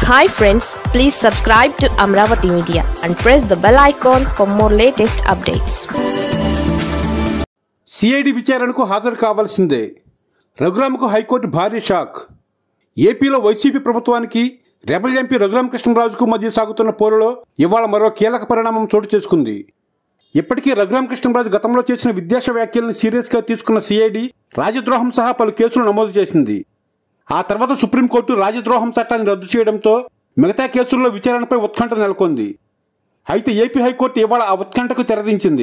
hi friends please subscribe to Amaravati media and press the bell icon for more latest updates CID విచారణకు హాజరు కావాల్సిందే రఘురామకు high court భారీ shock ఏపీలో వైసీపీ ప్రభుత్వానికి రెబల్ ఎంపీ రఘురామకృష్ణరాజుకు మధ్య సాగుతున్న పోరులో ఇవాళ మరో కీలక పరిణామం చోటు చేసుకుంది ఇప్పటికీ రఘురామకృష్ణరాజు గతంలో చేసిన విద్వేష వ్యాఖ్యలను సీరియస్గా తీసుకున్న సిఐడి రాజద్రోహం సహా పలు కేసులు నమోదు చేసింది ఆ తర్వాత సుప్రీంకోర్టు రాజద్రోహం చట్టాన్ని రద్దు చేయడంతో మిగతా కేసుల్లో విచారణపై ఉత్కంఠ నెలకొంది అయితే ఏపీ హైకోర్టు ఇవాళ ఆ ఉత్కంఠకు తెరదించింది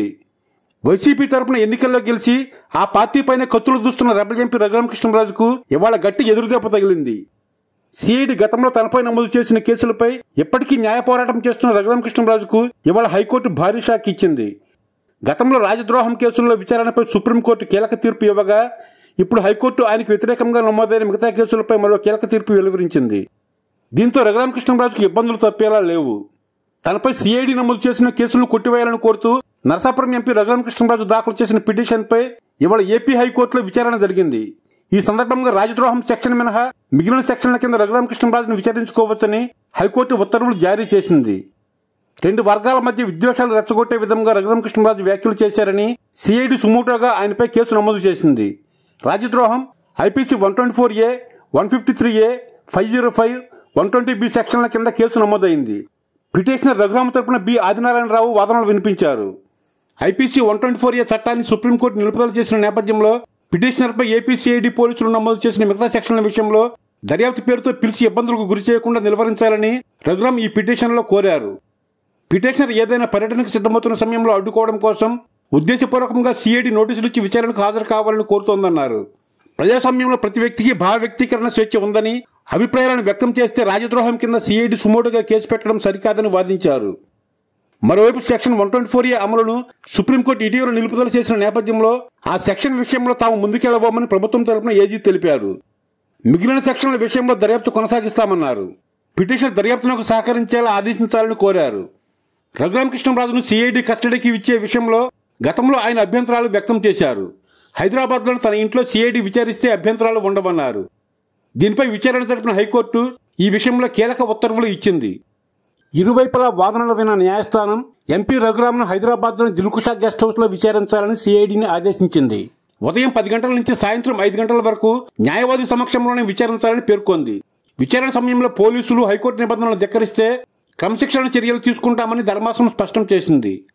వైసీపీ తరపున ఎన్నికల్లో గెలిచి ఆ పార్టీపైనే కత్తులు దూస్తున్న రెబల్ ఎంపీ రఘురామకృష్ణరాజుకు ఇవాళ గట్టి ఎదురుదెబ్బ తగిలింది సిఐడి గతంలో తనపై నమోదు చేసిన కేసులపై ఇప్పటికీ న్యాయ పోరాటం చేస్తున్న రఘురామకృష్ణరాజుకు ఇవాళ హైకోర్టు భారీ షాక్ ఇచ్చింది గతంలో రాజద్రోహం కేసుల్లో విచారణపై సుప్రీంకోర్టు కీలక తీర్పు ఇవ్వగా ఇప్పుడు హైకోర్టు ఆయనకు వ్యతిరేకంగా నమోదైన మిగతా కేసులపై మరో కీలక తీర్పు వెలువరించింది దీంతో రఘురామకృష్ణరాజుకు ఇబ్బందులు తప్పేలా లేవు తనపై సిఐడి నమోదు చేసిన కేసులను కొట్టివేయాలని కోరుతూ నరసాపురం ఎంపీ రఘురామకృష్ణరాజు దాఖలు చేసిన పిటిషన్పై ఇవాళ ఏపీ హైకోర్టులో విచారణ జరిగింది ఈ సందర్భంగా రాజద్రోహం సెక్షన్ మినహా మిగిలిన సెక్షన్ల కింద రఘురామకృష్ణరాజును విచారించుకోవచ్చని హైకోర్టు ఉత్తర్వులు జారీ చేసింది రెండు వర్గాల మధ్య విద్వేషాలు రెచ్చగొట్టే విధంగా రఘురామకృష్ణరాజు వ్యాఖ్యలు చేశారని సిఐడి సుమోటోగా ఆయనపై కేసు నమోదు చేసింది రాజద్రోహం IPC one twenty four A one fifty three A five zero five one twenty B సెక్షన్ల కింద కేసు నమోదైంది పిటిషనర్ రఘురామ తరపున బి ఆదినారాయణరావు వాదనలు వినిపించారు IPC one twenty four A చట్టాన్ని సుప్రీంకోర్టు నిలుపుదల చేసిన నేపథ్యంలో పిటిషనర్పై ఏపీసీఐడి పోలీసులు నమోదు చేసిన మిగతా సెక్షన్ల విషయంలో దర్యాప్తు పేరుతో పిలిచి ఇబ్బందులకు గురి చేయకుండా నిలువరించాలని రఘురామ్ ఈ పిటిషన్లో కోరారు పిటిషనర్ ఏదైనా పర్యటనకు సిద్ధమవుతున్న సమయంలో అడ్డుకోవడం కోసం ఉద్దేశపూర్వకంగా సిఐడి నోటీసులు ఇచ్చి విచారణకు హాజరు కావాలని కోరుతోందన్నారు ప్రజాస్వామ్యంలో ప్రతి వ్యక్తికి భావ వ్యక్తీకరణ స్వేచ్ఛ ఉందని అభిప్రాయాలను వ్యక్తం చేస్తే రాజద్రోహం కింద సిఐడి సుమోటుగా కేసు పెట్టడం సరికాదని వాదించారు మరోవైపు section one twenty four A అమలును సుప్రీంకోర్టు ఇటీవల నిలుపుదల చేసిన నేపథ్యంలో ఆ సెక్షన్ విషయంలో తాము ముందుకెళ్లబోమని ప్రభుత్వం తరపున ఏజీ తెలిపారు మిగిలిన సెక్షన్ల విషయంలో దర్యాప్తు కొనసాగిస్తామన్నారు పిటిషన్ దర్యాప్తునకు సహకరించేలా ఆదేశించాలని కోరారు రఘురామకృష్ణరాజును సిఐడి కస్టడీకి ఇచ్చే విషయంలో గతంలో ఆయన అభ్యంతరాలు వ్యక్తం చేశారు హైదరాబాద్లోని తన ఇంట్లో సిఐడి విచారిస్తే అభ్యంతరాలు ఉండవన్నారు దీనిపై విచారణ జరిపిన హైకోర్టు ఈ విషయంలో కీలక ఉత్తర్వులు ఇచ్చింది ఇరువైపులా వాదనలు విన్న న్యాయస్థానం ఎంపీ రఘురామ్ను హైదరాబాద్లోని దిల్కుషా గెస్ట్ హౌస్ లో విచారించాలని సిఐడిని ఆదేశించింది ఉదయం పది గంటల నుంచి సాయంత్రం ఐదు గంటల వరకు న్యాయవాది సమక్షంలోనే విచారించాలని పేర్కొంది విచారణ సమయంలో పోలీసులు హైకోర్టు నిబంధనలు ధిక్కరిస్తే క్రమశిక్షణ చర్యలు తీసుకుంటామని ధర్మాసనం స్పష్టం చేసింది